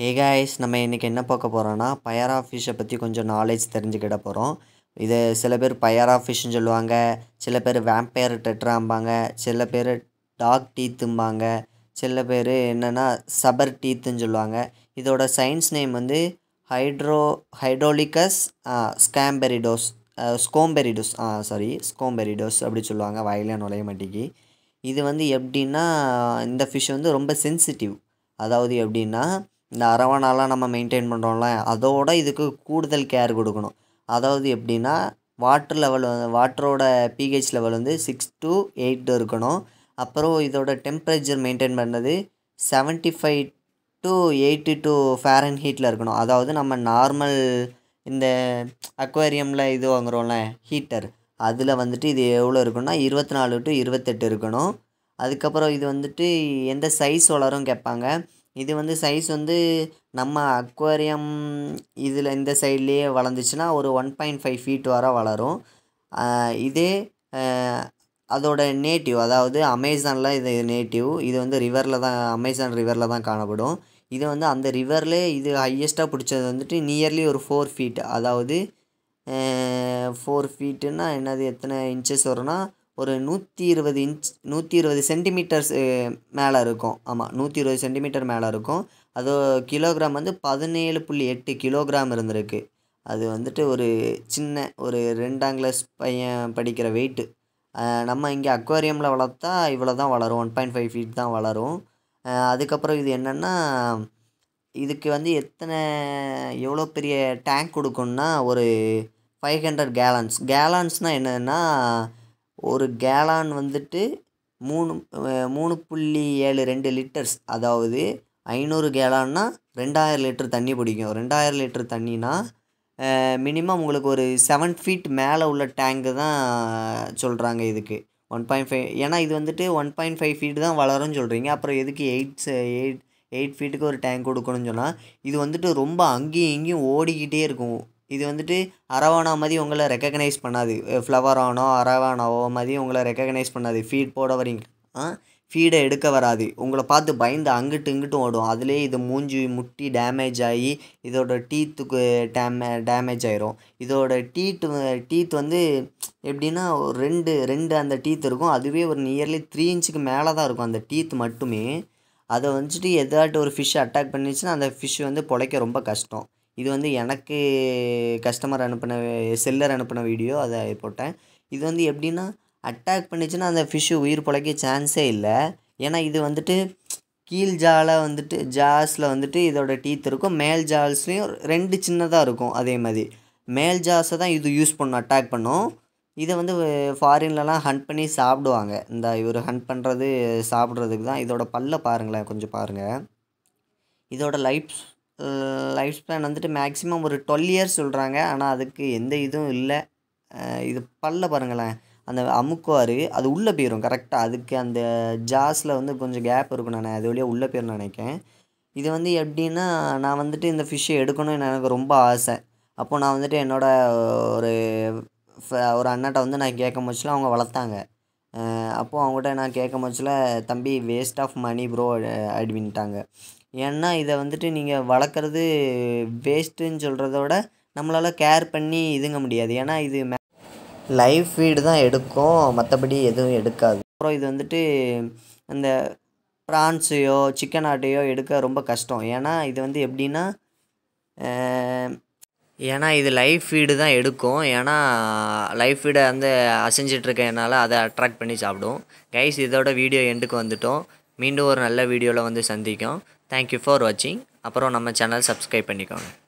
hey guys நம்ம இன்றைக்கி என்ன பார்க்க போகிறோன்னா பயரா ஃபிஷ்ஷை பற்றி கொஞ்சம் நாலேஜ் தெரிஞ்சுக்கிட போகிறோம் இது சில பேர் பயரா ஃபிஷ்ஷுன்னு சொல்லுவாங்க சில பேர் வேம்பயர் டெட்ராம்பாங்க சில பேர் டாக் டீத்தும்பாங்க சில பேர் என்னென்னா சபர் டீத்துன்னு சொல்லுவாங்க இதோட சயின்ஸ் நேம் வந்து ஹைட்ரோ ஹைட்ரோலிகஸ் ஸ்கேம்பெரிடோஸ் ஸ்கோம்பெரிடோஸ் ஆ சாரி ஸ்கோம்பெரிடோஸ் அப்படி சொல்லுவாங்க வாயிலே நுழைய மாட்டேங்கி இது வந்து எப்படின்னா இந்த ஃபிஷ் வந்து ரொம்ப சென்சிட்டிவ் அதாவது எப்படின்னா இந்த அரவணாலாம் நம்ம மெயின்டைன் பண்ணுறோம்ல அதோட இதுக்கு கூடுதல் கேர் கொடுக்கணும் அதாவது எப்படின்னா வாட்டர் லெவல் வாட்டரோட பிஹெச் லெவல் வந்து சிக்ஸ் டு எயிட் இருக்கணும் அப்புறம் இதோட டெம்பரேச்சர் மெயின்டைன் பண்ணது seventy five to eighty two ஃபேரன் ஹீட்டில் இருக்கணும் அதாவது நம்ம நார்மல் இந்த அக்வேரியமில் இது வாங்குகிறோம்ல ஹீட்டர் அதில் வந்துட்டு இது எவ்வளோ இருக்குன்னா இருபத்தி நாலு டு இருபத்தெட்டு இருக்கணும் அதுக்கப்புறம் இது வந்துட்டு எந்த சைஸ் வளரும் கேட்பாங்க இது வந்து சைஸ் வந்து நம்ம அக்வேரியம் இதில் இந்த சைட்லேயே வளர்ந்துச்சுன்னா ஒரு ஒன் பாயிண்ட் ஃபைவ் ஃபீட் வர வளரும் இதே அதோட நேட்டிவ் அதாவது அமேசானில் இது நேட்டிவ் இது வந்து ரிவரில் தான் அமேசான் ரிவரில் தான் காணப்படும் இது வந்து அந்த ரிவர்லேயே இது ஹையஸ்ட்டாக பிடிச்சது வந்துட்டு நியர்லி ஒரு ஃபோர் ஃபீட் அதாவது ஃபோர் ஃபீட்டுன்னா என்னது எத்தனை இன்ச்சஸ் வரும்னா ஒரு நூற்றி இருபது இன்ச் நூற்றி இருபது சென்டிமீட்டர்ஸ் மேலே இருக்கும் ஆமாம் நூற்றி இருபது சென்டிமீட்டர் மேலே இருக்கும் அது கிலோகிராம் வந்து பதினேழு புள்ளி எட்டு கிலோகிராம் இருந்திருக்கு அது வந்துட்டு ஒரு சின்ன ஒரு ரெண்டாம் கிளாஸ் பையன் படிக்கிற வெயிட்டு நம்ம இங்கே அக்வாரியமில் வளர்த்தா இவ்வளோ தான் வளரும் ஒன் பாயிண்ட் ஃபைவ் ஃபீட் தான் வளரும் அதுக்கப்புறம் இது என்னென்னா இதுக்கு வந்து எத்தனை எவ்வளோ பெரிய டேங்க் கொடுக்கணுன்னா ஒரு ஃபைவ் ஹண்ட்ரட் கேலன்ஸ் கேலான்ஸ்னால் என்னென்னா ஒரு கேலான் வந்துட்டு மூணு மூணு புள்ளி ஏழு ரெண்டு லிட்டர்ஸ் அதாவது ஐநூறு கேலான்னா ரெண்டாயிரம் லிட்டர் தண்ணி பிடிக்கும் ரெண்டாயிரம் லிட்டர் தண்ணினா மினிமம் உங்களுக்கு ஒரு செவன் ஃபீட் மேலே உள்ள டேங்கு தான் சொல்கிறாங்க இதுக்கு ஒன் பாயிண்ட் ஃபைவ் ஏன்னா இது வந்துட்டு ஒன் பாயிண்ட் ஃபைவ் ஃபீட் தான் வளரும்னு சொல்கிறீங்க அப்புறம் எதுக்கு எயிட் எயிட் எயிட் ஃபீட்டுக்கு ஒரு டேங்க் கொடுக்கணும்னு சொன்னால் இது வந்துட்டு ரொம்ப அங்கேயும் இங்கேயும் ஓடிக்கிட்டே இருக்கும் இது வந்துட்டு அரவானா மாதிரி உங்களை ரெக்கக்னைஸ் பண்ணாது ஃப்ளவர் ஆனோ அரவானாவோ மாதிரி உங்களை ரெக்கக்னைஸ் பண்ணாது ஃபீட் போட வரீங்க ஃபீடை எடுக்க வராது உங்களை பார்த்து பயந்து அங்கிட்டு இங்கிட்டும் ஓடும் அதிலே இது மூஞ்சி முட்டி டேமேஜ் ஆகி இதோட டீத்துக்கு டேமே டேமேஜ் ஆயிரும் இதோட டீத்து டீத் வந்து எப்படின்னா ஒரு ரெண்டு ரெண்டு அந்த டீத் இருக்கும் அதுவே ஒரு நியர்லி த்ரீ இன்ச்சுக்கு மேலே தான் இருக்கும் அந்த டீத் மட்டுமே அதை வந்துட்டு எதாட்டு ஒரு ஃபிஷ் அட்டாக் பண்ணிச்சுன்னா அந்த ஃபிஷ் வந்து பொழைக்க ரொம்ப கஷ்டம் இது வந்து எனக்கு கஸ்டமர் அனுப்பின செல்லர் அனுப்பின வீடியோ அதை போட்டேன் இது வந்து எப்படின்னா அட்டாக் பண்ணிச்சுன்னா அந்த ஃபிஷ்ஷு உயிர் பிழைக்க சான்ஸே இல்லை ஏன்னா இது வந்துட்டு கீழ் ஜால வந்துட்டு ஜாஸில் வந்துட்டு இதோட டீத் இருக்கும் மேல் ஜால்ஸ்லேயும் ரெண்டு சின்னதாக இருக்கும் அதே மாதிரி மேல் ஜாஸை தான் இது யூஸ் பண்ணும் அட்டாக் பண்ணும் இதை வந்து ஃபாரின்லலாம் ஹண்ட் பண்ணி சாப்பிடுவாங்க இந்த இவர் ஹண்ட் பண்ணுறது சாப்பிட்றதுக்கு தான் இதோட பல்ல பாருங்களேன் கொஞ்சம் பாருங்கள் இதோட லைஃப் லைஃப் ஸ்பேன் வந்துட்டு மேக்ஸிமம் ஒரு டுவெல் இயர்ஸ் சொல்கிறாங்க ஆனால் அதுக்கு எந்த இதுவும் இல்லை இது பல்ல பாருங்களேன் அந்த அமுக்குவார் அது உள்ளே போயிடும் கரெக்டாக அதுக்கு அந்த ஜாஸில் வந்து கொஞ்சம் கேப் இருக்கும் நான் அது வழியாக உள்ளே போயிடும் நினைக்கேன் இது வந்து எப்படின்னா நான் வந்துட்டு இந்த ஃபிஷ்ஷை எடுக்கணும்னு எனக்கு ரொம்ப ஆசை அப்போது நான் வந்துட்டு என்னோடய ஒரு ஒரு அண்ணாட்ட வந்து நான் கேட்க முச்சில் அவங்க வளர்த்தாங்க அப்போது அவங்ககிட்ட நான் கேட்க முச்சில் தம்பி வேஸ்ட் ஆஃப் மணி ப்ரோ அப்படின்ட்டாங்க ஏன்னா இதை வந்துட்டு நீங்கள் வளர்க்குறது வேஸ்ட்டுன்னு சொல்கிறத விட நம்மளால் கேர் பண்ணி இதுங்க முடியாது ஏன்னா இது லைவ் ஃபீடு தான் எடுக்கும் மற்றபடி எதுவும் எடுக்காது அப்புறம் இது வந்துட்டு இந்த ப்ரான்ஸையோ சிக்கன் ஆட்டையோ எடுக்க ரொம்ப கஷ்டம் ஏன்னா இது வந்து எப்படின்னா ஏன்னா இது லைவ் ஃபீடு தான் எடுக்கும் ஏன்னா லைவ் ஃபீடை வந்து அசைஞ்சிட்ருக்கனால அதை அட்ராக்ட் பண்ணி சாப்பிடும் கைஸ் இதோட வீடியோ எண்டுக்கு வந்துட்டோம் மீண்டும் ஒரு நல்ல வீடியோவில் வந்து சந்திக்கும் தேங்க்யூ ஃபார் வாட்சிங் அப்புறம் நம்ம சேனல் சப்ஸ்கிரைப் பண்ணிக்கோங்க